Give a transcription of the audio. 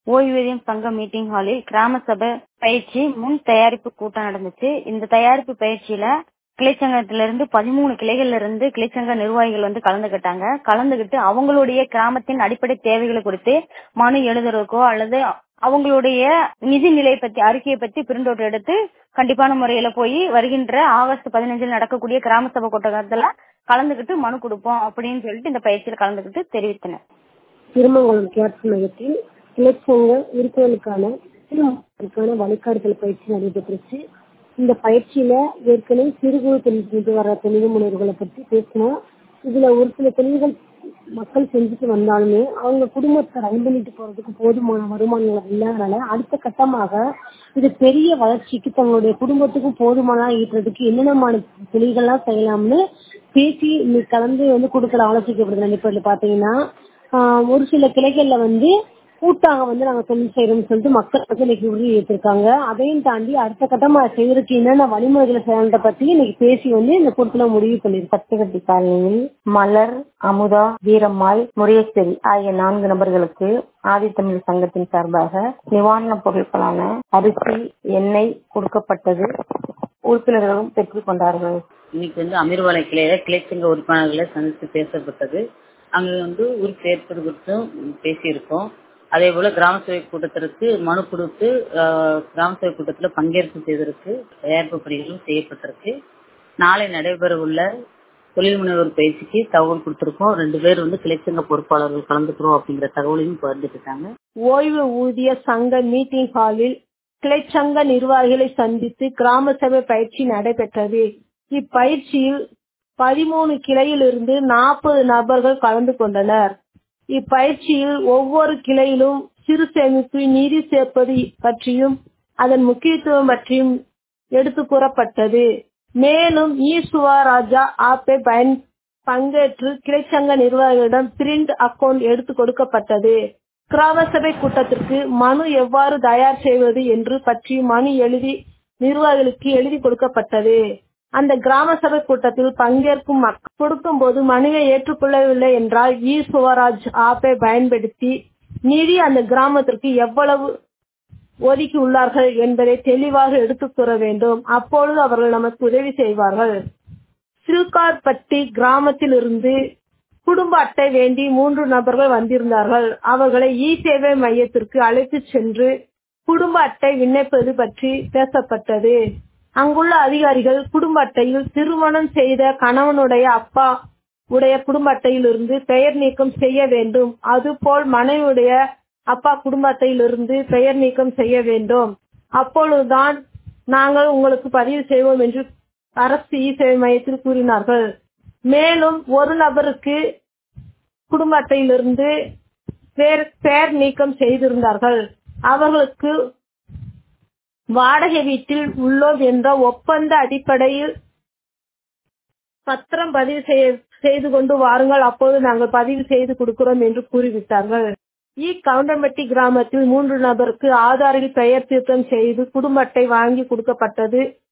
ஓய்வூதியம் சங்க மீட்டிங் ஹாலில் கிராம சபை பயிற்சி முன் தயாரிப்பு கூட்டம் நடந்துச்சு இந்த தயாரிப்பு பயிற்சியில கிளைச்சங்கத்திலிருந்து பதிமூணு கிளைகள்ல இருந்து கிளைச்சங்க நிர்வாகிகள் வந்து கலந்துகிட்டாங்க கலந்துகிட்டு அவங்களுடைய கிராமத்தின் அடிப்படை தேவைகளை குறித்து மனு எழுதுறதுக்கோ அல்லது அவங்களுடைய நிதி நிலை பத்தி அறிக்கையை பத்தி பிரிண்ட் அவுட் எடுத்து கண்டிப்பான முறையில போய் வருகின்ற ஆகஸ்ட் பதினஞ்சில் நடக்கக்கூடிய கிராம சபை கூட்டத்துல கலந்துகிட்டு மனு கொடுப்போம் அப்படின்னு சொல்லிட்டு இந்த பயிற்சியில கலந்துகிட்டு தெரிவித்தனர் திருமங்கலம் கேப்ஸ் மையத்தில் கிளைச்சங்க உறுப்பினர்களுக்கான திருமணத்திற்கான வழிகாட்டுதல் பயிற்சி நடைபெற்றுச்சு இந்த பயிற்சியில ஏற்கனவே சிறு குறு தொழில் செஞ்சு வர தொழில் முனைவர்களை பற்றி பேசினோம் இதுல ஒரு சில தொழில்கள் மக்கள் செஞ்சுட்டு வந்தாலுமே அவங்க குடும்பத்தை ரன் பண்ணிட்டு போறதுக்கு போதுமான வருமானங்கள் இல்லாதனால அடுத்த கட்டமாக இது பெரிய வளர்ச்சிக்கு தங்களுடைய குடும்பத்துக்கும் போதுமான ஈட்டுறதுக்கு என்னென்ன தொழில்கள்லாம் செய்யலாம்னு பேசி இன்னைக்கு கலந்து வந்து கொடுக்கற ஆலோசிக்கப்படுது அடிப்படையில் பாத்தீங்கன்னா ஒரு சில கிளைகள்ல வந்து கூட்டாக வந்து நாங்க தொழில் செய்யறோம்னு சொல்லிட்டு மக்கள் வந்து இன்னைக்கு உறுதி ஏற்றிருக்காங்க அதையும் தாண்டி அடுத்த கட்டமா செய்யறதுக்கு என்னென்ன வழிமுறைகளை செய்யறத பத்தி இன்னைக்கு பேசி வந்து இந்த கூட்டத்துல முடிவு பண்ணிருக்கு பத்துக்கட்டி காலனியில் மலர் அமுதா வீரம்மாள் முருகேஸ்வரி ஆகிய நான்கு நபர்களுக்கு ஆதித்தமிழ் சங்கத்தின் சார்பாக நிவாரணப் பொருட்களான அரிசி எண்ணெய் கொடுக்கப்பட்டது உறுப்பினர்களும் பெற்றுக் கொண்டார்கள் இன்னைக்கு வந்து அமீர்வாலை கிளையில கிளைச்சங்க உறுப்பினர்களை சந்தித்து பேசப்பட்டது அங்க வந்து உறுப்பு ஏற்பது குறித்தும் பேசியிருக்கோம் அதே போல கிராம சபை கூட்டத்திற்கு மனு கொடுத்து கிராம சபை கூட்டத்தில் பங்கேற்பு செய்வதற்கு தயாரிப்பு பணிகளும் செய்யப்பட்டிருக்கு நாளை நடைபெற உள்ள தொழில் முனைவோர் பயிற்சிக்கு தகவல் கொடுத்திருக்கோம் ரெண்டு பேர் வந்து கிளைச்சங்க பொறுப்பாளர்கள் கலந்துக்கிறோம் அப்படிங்கிற தகவலையும் பகிர்ந்துட்டு இருக்காங்க ஓய்வு ஊதிய சங்க மீட்டிங் ஹாலில் கிளைச்சங்க நிர்வாகிகளை சந்தித்து கிராம சபை பயிற்சி நடைபெற்றது இப்பயிற்சியில் பதிமூணு கிளையிலிருந்து நாற்பது நபர்கள் கலந்து கொண்டனர் இப்பயிற்சியில் ஒவ்வொரு கிளையிலும் சிறு சேமிப்பு நிதி சேர்ப்பது பற்றியும் அதன் முக்கியத்துவம் பற்றியும் எடுத்து கூறப்பட்டது மேலும் இ சுவராஜா ஆப்பை பயன் பங்கேற்று கிளைச்சங்க நிர்வாகிகளிடம் பிரிண்ட் அக்கவுண்ட் எடுத்து கொடுக்கப்பட்டது கிராம சபை கூட்டத்திற்கு மனு எவ்வாறு தயார் செய்வது என்று பற்றி மனு எழுதி நிர்வாகிகளுக்கு எழுதி கொடுக்கப்பட்டது அந்த கிராம சபை கூட்டத்தில் பங்கேற்கும் மக்கள் கொடுக்கும் போது மனுவை ஏற்றுக்கொள்ளவில்லை என்றால் இ சுவராஜ் ஆப்பை பயன்படுத்தி நிதி அந்த கிராமத்திற்கு எவ்வளவு ஒதுக்கி உள்ளார்கள் என்பதை தெளிவாக எடுத்துக் கூற வேண்டும் அப்பொழுது அவர்கள் நமக்கு உதவி செய்வார்கள் சில்கார்பட்டி கிராமத்தில் இருந்து குடும்ப அட்டை வேண்டி மூன்று நபர்கள் வந்திருந்தார்கள் அவர்களை இ சேவை மையத்திற்கு அழைத்து சென்று குடும்ப அட்டை விண்ணப்பது பற்றி பேசப்பட்டது அங்குள்ள அதிகாரிகள் குடும்ப அட்டையில் திருமணம் செய்த கணவனுடைய அப்பா உடைய குடும்ப அட்டையிலிருந்து பெயர் நீக்கம் செய்ய வேண்டும் அதுபோல் மனைவியுடைய அப்பா குடும்ப அட்டையிலிருந்து பெயர் நீக்கம் செய்ய வேண்டும் அப்பொழுதுதான் நாங்கள் உங்களுக்கு பதிவு செய்வோம் என்று அரசு இ சேவை மையத்தில் கூறினார்கள் மேலும் ஒரு நபருக்கு குடும்ப அட்டையிலிருந்து பெயர் நீக்கம் செய்திருந்தார்கள் அவர்களுக்கு வாடகை வீட்டில் உள்ளோம் என்ற ஒப்பந்த அடிப்படையில் பத்திரம் பதிவு செய்து கொண்டு வாருங்கள் அப்போது நாங்கள் பதிவு செய்து கொடுக்கிறோம் என்று கூறிவிட்டார்கள் இ கவுண்டம்பட்டி கிராமத்தில் மூன்று நபருக்கு ஆதாரில் பெயர் திருத்தம் செய்து குடும்ப அட்டை வாங்கி கொடுக்கப்பட்டது